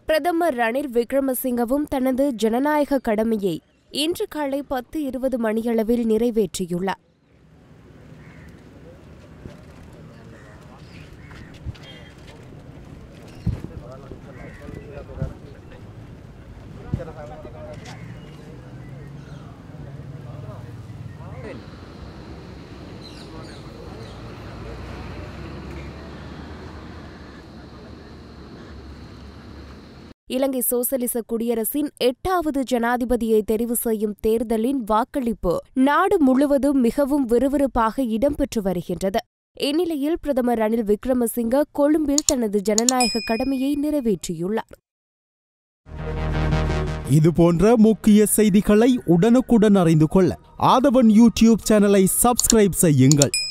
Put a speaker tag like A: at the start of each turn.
A: பிரதமர் ரணில் விக்ரமசிங்கவும் தனது ஜனநாயக கடமையை இன்று காலை பத்து இருபது மணியளவில் நிறைவேற்றியுள்ளார் இலங்கை சோசலிச குடியரசின் எட்டாவது ஜனாதிபதியை தெரிவு செய்யும் தேர்தலின் வாக்களிப்பு நாடு முழுவதும் மிகவும் விறுவிறுப்பாக இடம்பெற்று வருகின்றது இந்நிலையில் பிரதமர் ரணில் விக்ரமசிங்க கொழும்பில் தனது ஜனநாயக கடமையை நிறைவேற்றியுள்ளார்
B: இது போன்ற முக்கிய செய்திகளை உடனுக்குடன் அறிந்து கொள்ள ஆதவன் யூடியூப் சேனலை சப்ஸ்கிரைப் செய்யுங்கள்